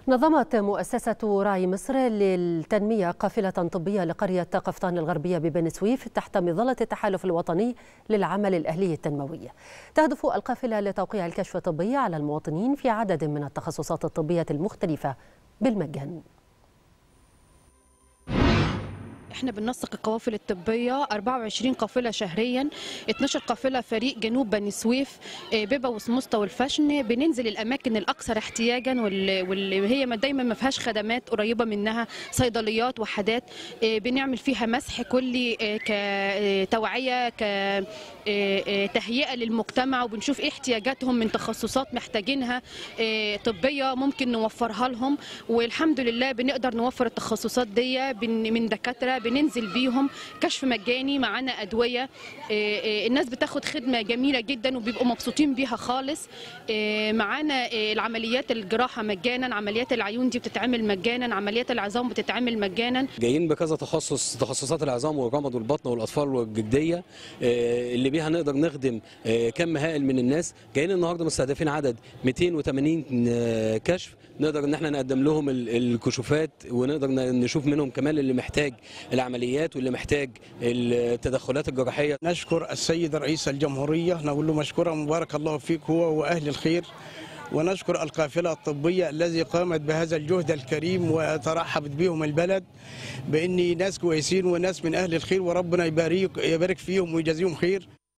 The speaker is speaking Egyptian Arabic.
نظمت مؤسسة راعي مصر للتنمية قافلة طبية لقرية قفطان الغربية ببني سويف تحت مظلة التحالف الوطني للعمل الأهلي التنموي تهدف القافلة لتوقيع الكشف الطبي على المواطنين في عدد من التخصصات الطبية المختلفة بالمجان احنا بننسق القوافل الطبيه 24 قافله شهريا 12 قافله فريق جنوب بني سويف آه، بيبا وسموسطه والفشن بننزل الاماكن الاكثر احتياجا واللي هي دايما ما فيهاش خدمات قريبه منها صيدليات وحدات آه، بنعمل فيها مسح كلي آه، كتوعيه كتهيئه للمجتمع وبنشوف ايه احتياجاتهم من تخصصات محتاجينها طبيه ممكن نوفرها لهم والحمد لله بنقدر نوفر التخصصات دي من دكاتره بننزل بيهم كشف مجاني معانا ادويه آه، آه، الناس بتاخد خدمه جميله جدا وبيبقوا مبسوطين بيها خالص آه، معانا العمليات الجراحه مجانا عمليات العيون دي بتتعمل مجانا عمليات العظام بتتعمل مجانا جايين بكذا تخصص تخصصات العظام والرمد والبطن والاطفال والجلديه اللي بيها نقدر نخدم كم هائل من الناس جايين النهارده مستهدفين عدد 280 كشف نقدر ان احنا نقدم لهم الكشوفات ونقدر نشوف منهم كمان اللي محتاج العمليات واللي محتاج التدخلات الجراحيه نشكر السيد رئيس الجمهوريه نقول له مشكورا مبارك الله فيك هو واهل الخير ونشكر القافلة الطبية الذي قامت بهذا الجهد الكريم وترحبت بهم البلد بأني ناس كويسين وناس من أهل الخير وربنا يبارك, يبارك فيهم ويجازيهم خير